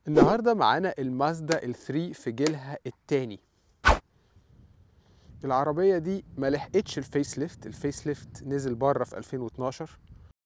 النهارده معانا المازدا ال3 في جيلها التاني العربية دي ما لحقتش الفيس ليفت الفيس ليفت نزل بره في 2012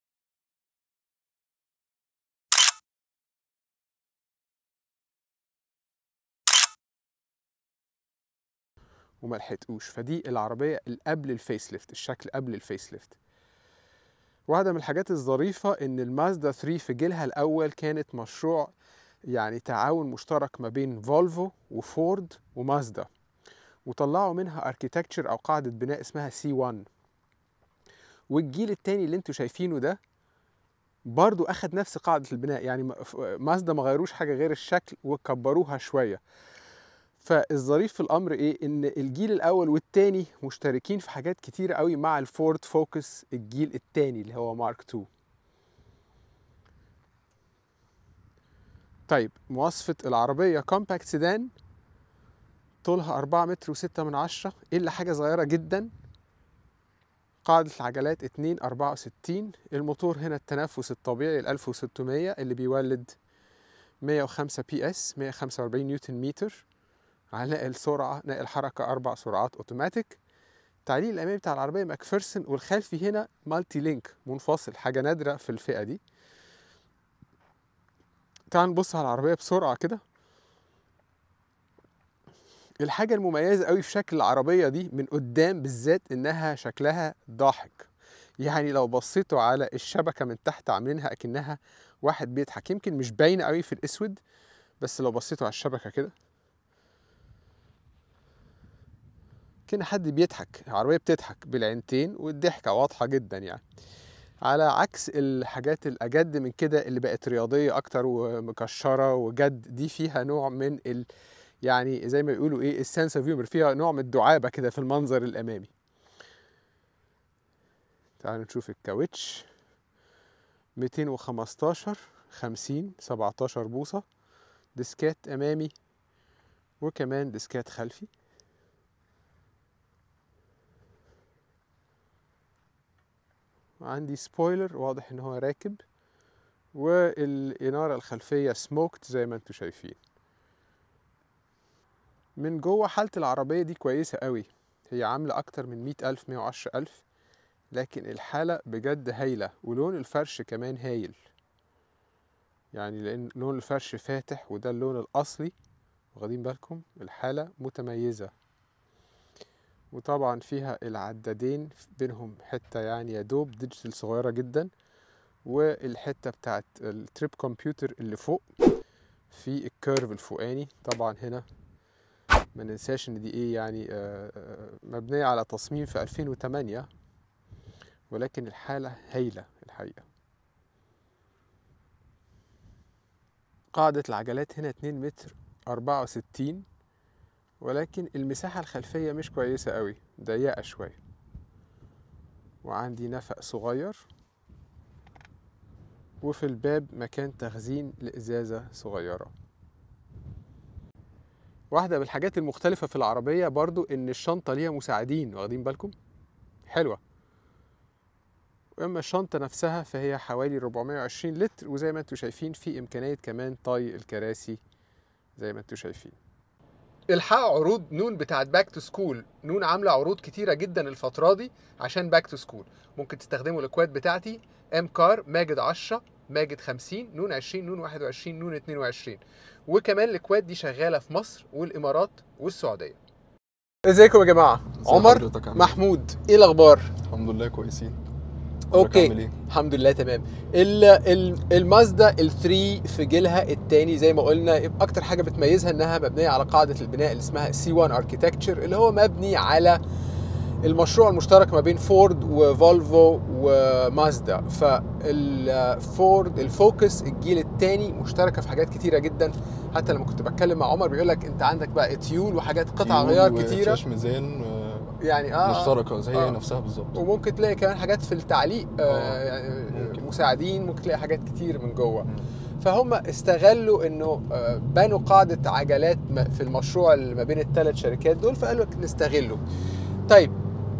وما لحقتوش فدي العربية اللي قبل الفيس ليفت الشكل قبل الفيس ليفت واحدة من الحاجات الظريفة إن المازدا 3 في جيلها الأول كانت مشروع يعني تعاون مشترك ما بين فولفو وفورد ومازدا وطلعوا منها اركيتكتشر أو قاعدة بناء اسمها سي 1 والجيل التاني اللي انتوا شايفينه ده برضو أخد نفس قاعدة البناء يعني ما- ف- مازدا ما غيروش حاجة غير الشكل وكبروها شوية فالظريف في الامر ايه ان الجيل الاول والتاني مشتركين في حاجات كتيره قوي مع الفورد فوكس الجيل التاني اللي هو مارك 2 طيب مواصفة العربية كومباكت سيدان طولها 4 متر و6 من عشرة إلا حاجة صغيرة جدا قاعدة العجلات 2 64 الموتور هنا التنفس الطبيعي ال 1600 اللي بيولد 105 بي اس 145 نيوتن متر على نقل سرعة نقل حركة أربع سرعات أوتوماتيك التعليق الأمامي بتاع العربية ماكفيرسون والخلفي هنا مالتي لينك منفصل حاجة نادرة في الفئة دي تعال نبص على العربية بسرعة كده الحاجة المميزة قوي في شكل العربية دي من قدام بالذات إنها شكلها ضاحك يعني لو بصيتوا على الشبكة من تحت عاملينها أكنها واحد بيضحك يمكن مش باينة قوي في الأسود بس لو بصيتوا على الشبكة كده كأن حد بيضحك العربية بتضحك بالعينتين والضحكة واضحة جدا يعني على عكس الحاجات الأجد من كده اللي بقت رياضية أكتر ومكشرة وجد دي فيها نوع من ال يعني زي ما يقولوا إيه السنس اوف هيومر فيها نوع من الدعابة كده في المنظر الأمامي تعالوا نشوف الكاوتش 215 50 17 بوصة ديسكات أمامي وكمان ديسكات خلفي عندي سبويلر واضح ان هو راكب والإنارة الخلفية سموكت زي ما انتم شايفين من جوه حالة العربية دي كويسة قوي هي عاملة أكتر من مئة ألف مية وعشرة ألف لكن الحالة بجد هايلة ولون الفرش كمان هايل يعني لأن لون الفرش فاتح وده اللون الأصلي واخدين بالكم الحالة متميزة وطبعا فيها العدادين بينهم حتة يعني يا دوب ديجيتال صغيرة جدا والحتة بتاعت التريب كمبيوتر اللي فوق في الكيرف الفوقاني طبعا هنا ما ننساش ان دي ايه يعني آه، آه، مبنية على تصميم في 2008 ولكن الحالة هايلة الحقيقة قاعدة العجلات هنا 2 متر 64 ولكن المساحة الخلفية مش كويسة قوي ضيقة شوية وعندي نفق صغير وفي الباب مكان تخزين لإزازة صغيرة واحدة من الحاجات المختلفة في العربية برضو إن الشنطة ليها مساعدين واخدين بالكم حلوة وأما الشنطة نفسها فهي حوالي 420 لتر وزي ما انتم شايفين في إمكانية كمان طي الكراسي زي ما انتم شايفين الحقوا عروض نون بتاعت باك تو سكول نون عامله عروض كتيره جدا الفتره دي عشان باك تو سكول ممكن تستخدموا الاكواد بتاعتي ام كار ماجد 10 ماجد 50 نون 20 نون 21 نون 22 وكمان الاكواد دي شغاله في مصر والامارات والسعوديه ازيكم يا جماعه ازي عمر حضرتك عامل محمود ايه الاخبار الحمد لله كويسين حضرتك اوكي عامل ايه؟ الحمد لله تمام ال- ال- المازدا ال3 في جيلها الثاني زي ما قلنا اكتر حاجه بتميزها انها مبنيه على قاعده البناء اللي اسمها سي 1 اركيتكتشر اللي هو مبني على المشروع المشترك ما بين فورد وفولفو ومازدا فالفورد الفوكس الجيل الثاني مشتركه في حاجات كتيره جدا حتى لما كنت بتكلم مع عمر بيقول لك انت عندك بقى تيول وحاجات قطع تيول غيار كتيره وشاش ميزان آه، يعني اه مشتركه زي هي آه. نفسها بالظبط وممكن تلاقي كمان حاجات في التعليق آه آه، يعني ممكن. مساعدين ممكن تلاقي حاجات كتير من جوه مم. فهم استغلوا انه آه، بنوا قاعده عجلات م- في المشروع اللي ما بين الثلاث شركات دول فقالوا لك نستغله طيب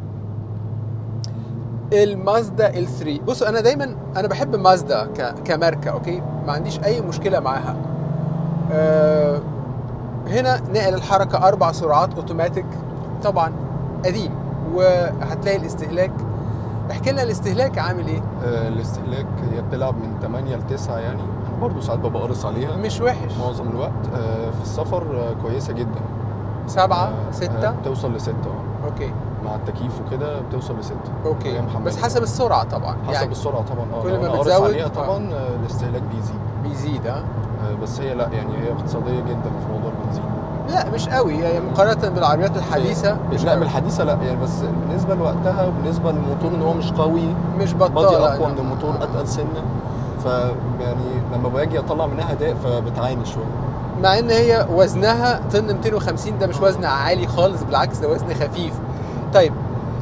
المازدا ال 3 بصوا انا دايما انا بحب مازدا ك- كماركه اوكي ما عنديش اي مشكله معاها آه، هنا نقل الحركه اربع سرعات اوتوماتيك طبعا قديم وهتلاقي الاستهلاك احكي لنا الاستهلاك عامل ايه آه، الاستهلاك هي بتلعب من 8 ل 9 يعني انا برضه ساعات ببقى قارص عليها مش وحش معظم الوقت آه، في السفر آه، كويسه جدا سبعة آه، ستة آه، بتوصل لستة اه اوكي مع التكييف وكده بتوصل لستة اوكي هي محملة. بس حسب السرعه طبعا حسب يعني السرعه طبعا اه كل لو ما أنا قارص بتزود، عليها آه. طبعا آه، الاستهلاك بيزيد بيزيد ها آه، بس هي لا يعني هي اقتصاديه جدا في موضوع البنزين لا مش قوي يعني مقارنه بالعربيات الحديثه مش لا من قوي. الحديثه لا يعني بس بالنسبه لوقتها وبالنسبه للموتور ان هو مش قوي مش بادي بطاله اقوى أنا. من الموتور اتقل سنه ف يعني لما باجي اطلع منها اداء فبتعاني شويه مع ان هي وزنها طن 250 ده مش وزن عالي خالص بالعكس ده وزن خفيف طيب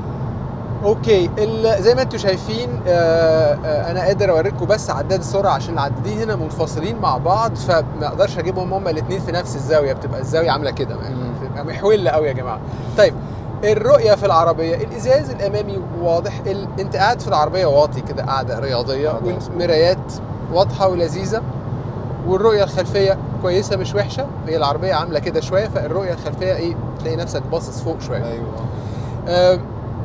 اوكي ال- زي ما انتم شايفين آه، آه، انا قادر اوريكم بس عداد السرعه عشان العدادين هنا منفصلين مع بعض فما اقدرش اجيبهم هما الاثنين في نفس الزاويه بتبقى الزاويه عامله كده يعني مم. بتبقى محوله قوي يا جماعه طيب الرؤيه في العربيه الازاز الامامي واضح ال... انت قاعد في العربيه واطي كده قاعده رياضيه قاعدة مظبوط. والمرايات واضحه ولذيذه والرؤيه الخلفيه كويسه مش وحشه هي العربيه عامله كده شويه فالرؤيه الخلفيه ايه تلاقي نفسك باصص فوق شويه ايوه آه،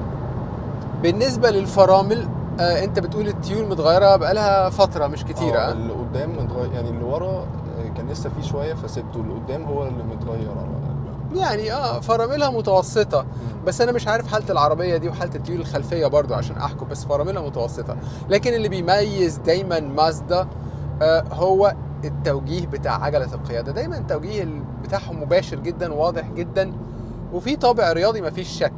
بالنسبه للفرامل آه، انت بتقول التيول متغيره بقالها فتره مش كتيره آه، آه. اللي قدام متغير يعني اللي ورا آه، كان لسه فيه شويه فسبته اللي قدام هو اللي متغير على يعني اه فراملها متوسطه بس انا مش عارف حاله العربيه دي وحاله التيول الخلفيه برضو عشان احكم بس فراملها متوسطه لكن اللي بيميز دايما مازدا آه هو التوجيه بتاع عجله القياده دايما التوجيه ال- بتاعهم مباشر جدا واضح جدا وفي طابع رياضي مفيش شك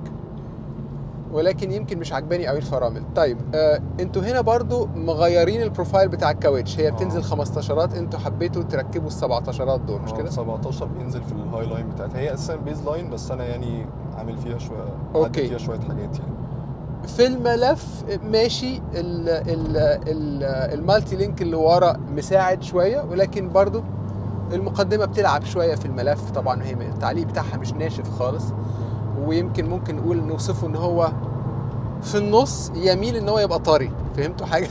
ولكن يمكن مش عجباني قوي الفرامل طيب آه انتوا هنا برضو مغيرين البروفايل بتاع الكاوتش هي بتنزل آه. 15 انتوا حبيتوا تركبوا ال 17 دول مش آه، كده 17 بينزل في الهاي لاين بتاعتها هي اساسا بيز لاين بس انا يعني عامل فيها شويه أوكي. عدل فيها شويه حاجات يعني في الملف ماشي ال ال ال المالتي لينك اللي ورا مساعد شويه ولكن برضو المقدمه بتلعب شويه في الملف طبعا هي التعليق بتاعها مش ناشف خالص ويمكن ممكن نقول نوصفه ان هو في النص يميل ان هو يبقى طري فهمتوا حاجه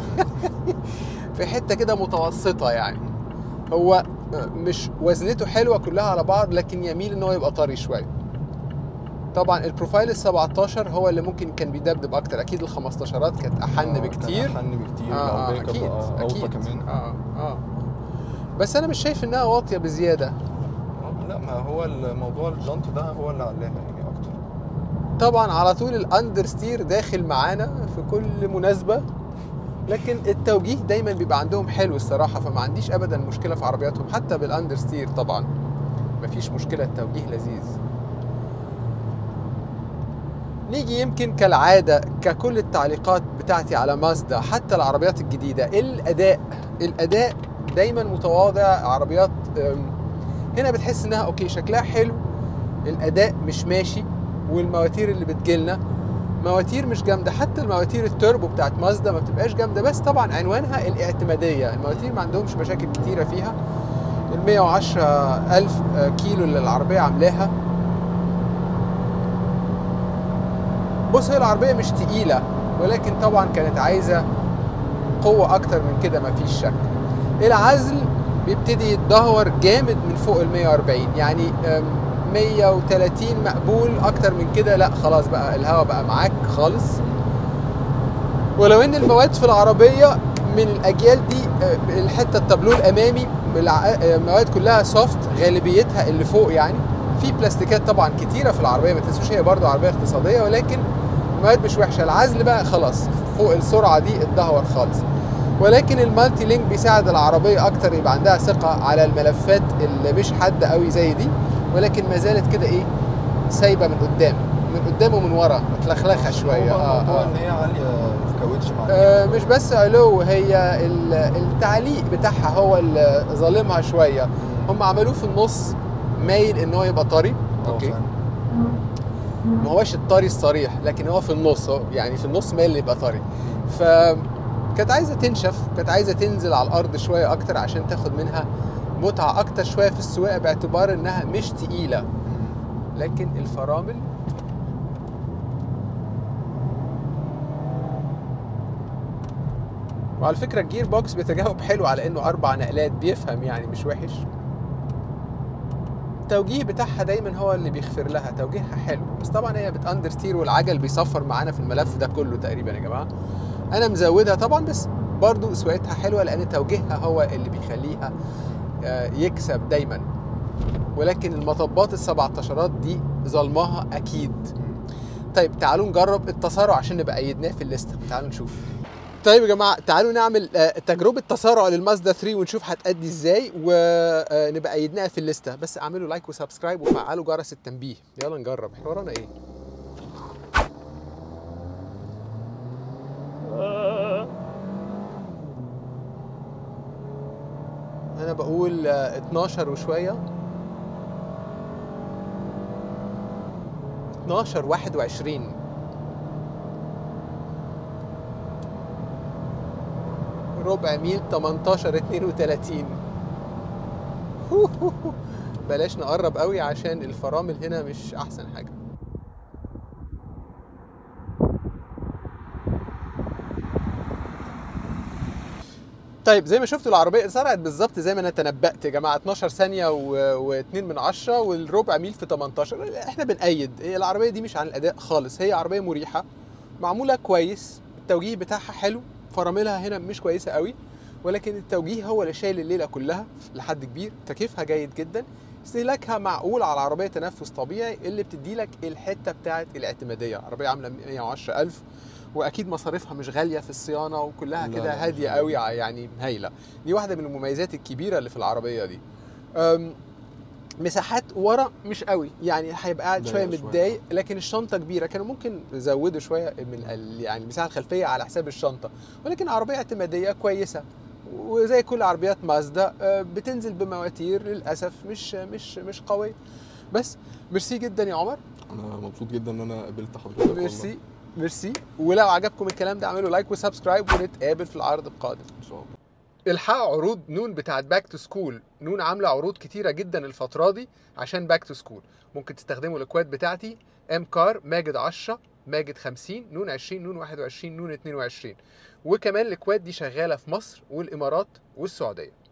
في حته كده متوسطه يعني هو مش وزنته حلوه كلها على بعض لكن يميل ان هو يبقى طري شويه طبعا البروفايل ال 17 هو اللي ممكن كان بيدبدب اكتر اكيد ال 15 كانت احن آه، كان بكتير احن بكتير آه، آه العربية كانت اكيد بقى اوطى اكيد كمان اه اه بس انا مش شايف انها واطيه بزياده آه، لا ما هو الموضوع الجنط ده هو اللي علاها يعني اكتر طبعا على طول الاندر ستير داخل معانا في كل مناسبه لكن التوجيه دايما بيبقى عندهم حلو الصراحه فما عنديش ابدا مشكله في عربياتهم حتى بالاندر ستير طبعا مفيش مشكله التوجيه لذيذ نيجي يمكن كالعادة ككل التعليقات بتاعتي على مازدا حتى العربيات الجديدة الأداء الأداء دايما متواضع عربيات أم، هنا بتحس انها اوكي شكلها حلو الأداء مش ماشي والمواتير اللي بتجيلنا مواتير مش جامدة حتى المواتير التوربو بتاعت مازدا ما بتبقاش جامدة بس طبعا عنوانها الاعتمادية المواتير ما عندهمش مشاكل كتيرة فيها ال 110 ألف كيلو اللي العربية عاملاها بص هي العربية مش تقيلة ولكن طبعا كانت عايزة قوة أكتر من كده مفيش شك العزل بيبتدي يتدهور جامد من فوق ال 140 يعني أم، 130 مقبول أكتر من كده لا خلاص بقى الهوا بقى معاك خالص ولو ان المواد في العربية من الأجيال دي أه، الحتة التابلو الأمامي الع- أه، المواد كلها سوفت غالبيتها اللي فوق يعني في بلاستيكات طبعا كتيره في العربيه ما تنسوش هي برضو عربيه اقتصاديه ولكن المواد مش وحشه العزل بقى خلاص فوق السرعه دي اتدهور خالص ولكن المالتي لينك بيساعد العربيه اكتر يبقى عندها ثقه على الملفات اللي مش حاده قوي زي دي ولكن ما زالت كده ايه سايبه من قدام من قدام ومن ورا متلخلخه شويه هو اه, الموضوع آه. ان هي عاليه الكاوتش مع آه مش بس علو هي ال- التعليق بتاعها هو اللي ظالمها شويه هم عملوه في النص مايل ان هو يبقى طري اوكي اوكي ما هوش الطري الصريح لكن هو في النص هو يعني في النص مايل يبقى طري ف كانت عايزه تنشف كانت عايزه تنزل على الارض شويه اكتر عشان تاخد منها متعه اكتر شويه في السواقه باعتبار انها مش تقيله لكن الفرامل وعلى فكره الجير بوكس بيتجاوب حلو على انه اربع نقلات بيفهم يعني مش وحش التوجيه بتاعها دايما هو اللي بيغفر لها توجيهها حلو بس طبعا هي بتاندرستير والعجل بيصفر معانا في الملف ده كله تقريبا يا جماعه انا مزودها طبعا بس برضو سواقتها حلوه لان توجيهها هو اللي بيخليها آه، يكسب دايما ولكن المطبات السبعتاشرات دي ظلمها اكيد طيب تعالوا نجرب التسارع عشان نبقى ايدناه في الليسته تعالوا نشوف طيب يا جماعه تعالوا نعمل آه، تجربه تسارع للمازدا 3 ونشوف هتأدي ازاي ونبقى ايدناها في الليسته بس اعملوا لايك وسبسكرايب وفعلوا جرس التنبيه يلا نجرب احنا ورانا ايه انا بقول آه، 12 وشويه 12 21 ربع ميل 18 32 بلاش نقرب قوي عشان الفرامل هنا مش احسن حاجه طيب زي ما شفتوا العربيه سرعت بالظبط زي ما انا تنبأت يا جماعه 12 ثانيه و2 من 10 والربع ميل في 18 احنا بنأيد هي العربيه دي مش عن الاداء خالص هي عربيه مريحه معموله كويس التوجيه بتاعها حلو فراملها هنا مش كويسه قوي ولكن التوجيه هو اللي شايل الليله كلها لحد كبير تكييفها جيد جدا استهلاكها معقول على عربيه تنفس طبيعي اللي بتدي لك الحته بتاعه الاعتماديه عربيه عامله 110000 واكيد مصاريفها مش غاليه في الصيانه وكلها لا، كده لا، مش هاديه غالية. قوي يعني هايله دي واحده من المميزات الكبيره اللي في العربيه دي أم، مساحات ورا مش قوي يعني هيبقى قاعد شويه ضيقة شوية. متضايق لكن الشنطه كبيره كانوا ممكن يزودوا شويه من ال- يعني المساحه الخلفيه على حساب الشنطه ولكن عربيه اعتماديه كويسه وزي كل عربيات مازدا آه، بتنزل بمواتير للاسف مش مش مش قويه بس ميرسي جدا يا عمر انا مبسوط جدا ان انا قابلت حضرتك والله. ميرسي ميرسي ولو عجبكم الكلام ده اعملوا لايك وسبسكرايب ونتقابل في العرض القادم ان شاء الله الحقوا عروض نون بتاعت باك تو سكول نون عامله عروض كتيره جدا الفتره دي عشان باك تو سكول ممكن تستخدموا الاكواد بتاعتي ام كار ماجد 10 ماجد 50 نون 20 نون 21 نون 22 وكمان الاكواد دي شغاله في مصر والامارات والسعوديه